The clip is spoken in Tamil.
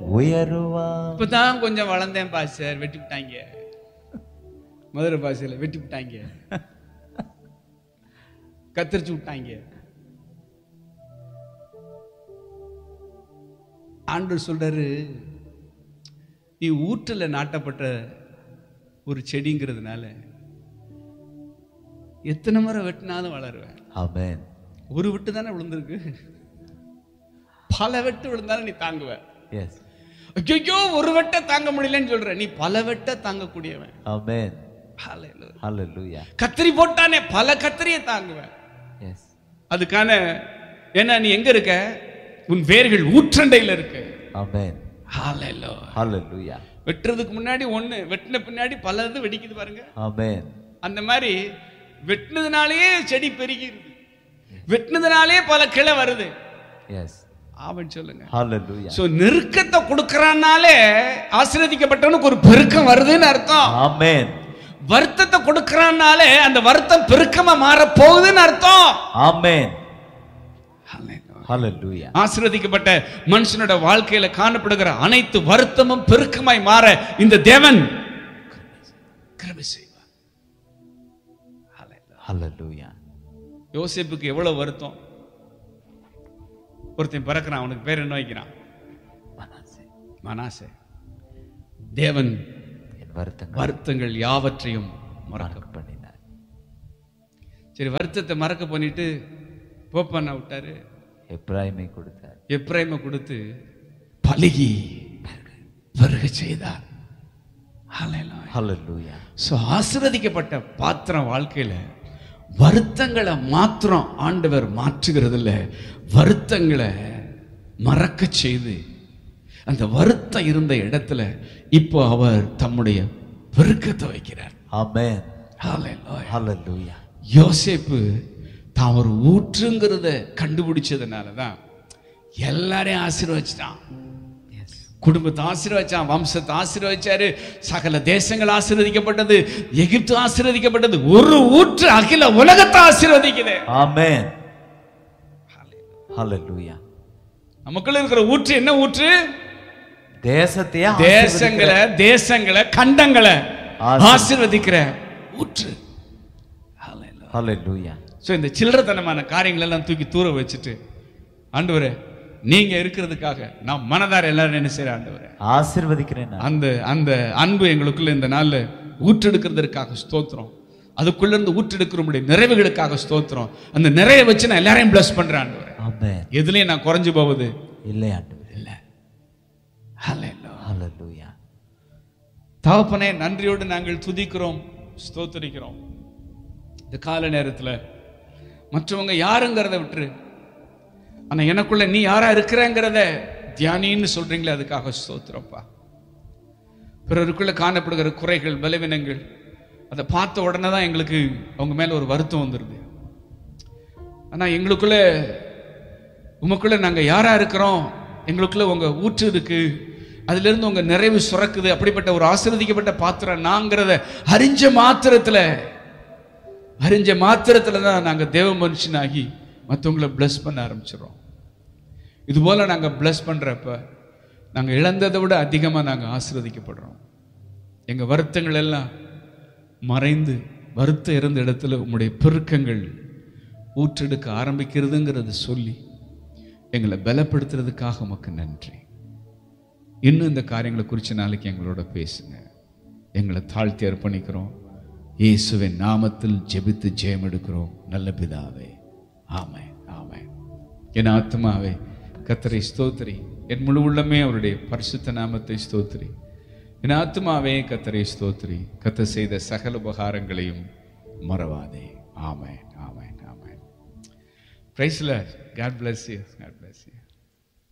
உயருவான் இப்பதான் கொஞ்சம் வளர்ந்தேன் பாஸ்டர் வெட்டி விட்டாங்க மதுரை பாஷையில வெட்டி விட்டாங்க கத்தரிச்சு விட்டாங்க ஆண்டவர் சொல்றாரு நீ ஊற்றுல நாட்டப்பட்ட ஒரு செடிங்கிறதுனால எத்தனை முறை வெட்டினாலும் வளருவேன் ஆமென் ஒரு வெட்டு தானே விழுந்திருக்கு பல வெட்டு விழுந்தாலும் நீ தாங்குவ எஸ் ஐயோ ஒரு வெட்ட தாங்க முடியலன்னு சொல்ற நீ பல வெட்ட தாங்கக்கூடியவன் ஆமென் Hallelujah. ஹalleluya கத்திரி போட்டானே பல கத்திரியை தாங்குவேன் எஸ் அதுக்கான ஏன்னா நீ எங்க இருக்க உன் வேர்கள் ஊற்றண்டையில இருக்கு ஆமென் Hallelujah. ஹalleluya வெட்டுறதுக்கு முன்னாடி ஒண்ணு வெட்டின பின்னாடி பலது வெடிக்குது பாருங்க ஆமென் அந்த மாதிரி வெட்டினதுனாலேயே செடி பெருகிருது வெட்டினதுனாலே பல கிளை வருது எஸ் ஆவன் சொல்லுங்க ஹalleluya சோ நெருக்கத்தை கொடுக்கறானாலே ஆசீர்வதிக்கப்பட்டவனுக்கு ஒரு பெருக்கம் வருதுன்னு அர்த்தம் ஆமென் வருத்தத்தை கொடுக்கறானாலே அந்த வருத்தம் பெருக்கமா மாற போகுதுன்னு அர்த்தம் ஆமென் ஹalleluya ஆசீர்வதிக்கப்பட்ட மனுஷனோட வாழ்க்கையில காணப்படுகிற அனைத்து வருத்தமும் பெருக்கமாய் மாற இந்த தேவன் கிருபை செய்வார் Hallelujah. ஹalleluya யோசேப்புக்கு எவ்வளவு வருத்தம் ஒருத்தன் பிறக்கிறான் அவனுக்கு பேர் என்ன வைக்கிறான் மனசே மனாசே தேவன் என் வருத்தங்கள் வருத்தங்கள் யாவற்றையும் மறக்க மறக்க பண்ணினார் சரி வருத்தத்தை மறக்க பண்ணிட்டு போப்பான விட்டாரு எப்ராயிமை கொடுத்தார் எப்ரைமை கொடுத்து பலுகி வருக செய்தார் Hallelujah. ஹalleluya ஸோ ஆசீர்வதிக்கப்பட்ட பாத்திரம் வாழ்க்கையில வருத்தங்களை மாத்திரம் ஆண்டவர் மாற்றுகிறது இல்ல வருத்தங்களை மறக்க செய்து அந்த வருத்தம் இருந்த இடத்துல இப்போ அவர் தம்முடைய பெருக்கத்தை வைக்கிறார் ஆமென் Hallelujah. ஹalleluya யோசேப்பு தான் ஒரு ஊற்றுங்கிறத கண்டுபிடிச்சதுனால தான் எல்லாரையும் ஆசீர்வச்சிட்டான் எஸ் குடும்பத்தை ஆசீர்வச்சான் வம்சத்தை ஆசீர்வச்சாரு சகல தேசங்கள் ஆசீர்வதிக்கப்பட்டது எகிப்து ஆசீர்வதிக்கப்பட்டது ஒரு ஊற்று அகில உலகத்தை ஆசீர்வதிக்குது ஆமென் ஹalleluya நமக்குள்ள இருக்கிற ஊற்று என்ன ஊற்று தேசத்தையே தேசங்களை தேசங்களை கண்டங்களை ஆசீர்வதி- ஆசீர்வதிக்கிற ஊற்று ஹalleluya ஸோ இந்த சில்லறத்தனமான காரியங்கள் எல்லாம் தூக்கி தூர வச்சுட்டு ஆண்டவரே நீங்க இருக்கிறதுக்காக நான் மனதார எல்லாரும் என்ன செய்யற ஆண்டவரே ஆசீர்வதிக்கிறேன் நான். அந்த அந்த அன்பு எங்களுக்குள்ள இந்த நாள்ல ஊற்றெடுக்கிறதற்காக ஸ்தோத்திரம் அதுக்குள்ள இருந்து ஊற்றெடுக்கிற முடிய நிறைவுகளுக்காக ஸ்தோத்திரம் அந்த நிறைய வச்சு நான் எல்லாரையும் பிளஸ் பண்றேன் ஆண்டவரே ஆமென் எதுலயும் நான் குறைஞ்சு போவது இல்லை ஆண்டவரே இல்ல ஹalleluya தகப்பனே நன்றியோடு நாங்கள் துதிக்கிறோம் ஸ்தோத்தரிக்கிறோம் இந்த கால நேரத்துல மற்றவங்க யாருங்கிறத விட்டுரு ஆனா எனக்குள்ள நீ யாரா இருக்கிறங்கிறத தியானின்னு சொல்றீங்களே அதுக்காக ஸ்தோத்திரப்பா பிறருக்குள்ள காணப்படுகிற குறைகள் பலவீனங்கள் அதை பார்த்த உடனே தான் எங்களுக்கு அவங்க மேல ஒரு வருத்தம் வந்துருது ஆனா எங்களுக்குள்ள உமக்குள்ள நாங்க யாரா இருக்கிறோம் எங்களுக்குள்ள உங்க ஊற்று இருக்கு அதுல இருந்து உங்க நிறைவு சுரக்குது அப்படிப்பட்ட ஒரு ஆசீர்வதிக்கப்பட்ட பாத்திரம் நாங்கிறத அறிஞ்ச மாத்திரத்துல அறிஞ்ச மாத்திரத்துல தான் நாங்க தேவ மனுஷனாகி மற்றவங்களை பிளஸ் பண்ண ஆரம்பிச்சிடுறோம் இது போல நாங்க பிளஸ் பண்றப்ப நாங்க இழந்ததை விட அதிகமா நாங்க ஆசீர்வதிக்கப்படுறோம் எங்க வருத்தங்கள் எல்லாம் மறைந்து வருத்தம் இருந்த இடத்துல உம்முடைய பெருக்கங்கள் ஊற்றெடுக்க ஆரம்பிக்கிறதுங்கிறத சொல்லி எங்களை பலப்படுத்துறதுக்காக உமக்கு நன்றி இன்னும் இந்த காரியங்களை குறித்து நாளைக்கு எங்களோட பேசுங்க எங்களை தாழ்த்தி அர்ப்பணிக்கிறோம் இயேசுவின் நாமத்தில் ஜெபித்து ஜெயம் எடுக்கிறோம் நல்ல பிதாவே ஆமென் ஆமென் என் ஆத்மாவே கத்தரை ஸ்தோத்திரி என் முழு உள்ளமே அவருடைய பரிசுத்த நாமத்தை ஸ்தோத்திரி என் ஆத்மாவே கத்தரை ஸ்தோத்திரி கத்த செய்த சகல உபகாரங்களையும் மறவாதே ஆமென் ஆமென் ஆமென் பிரைஸ்ல God bless you God bless you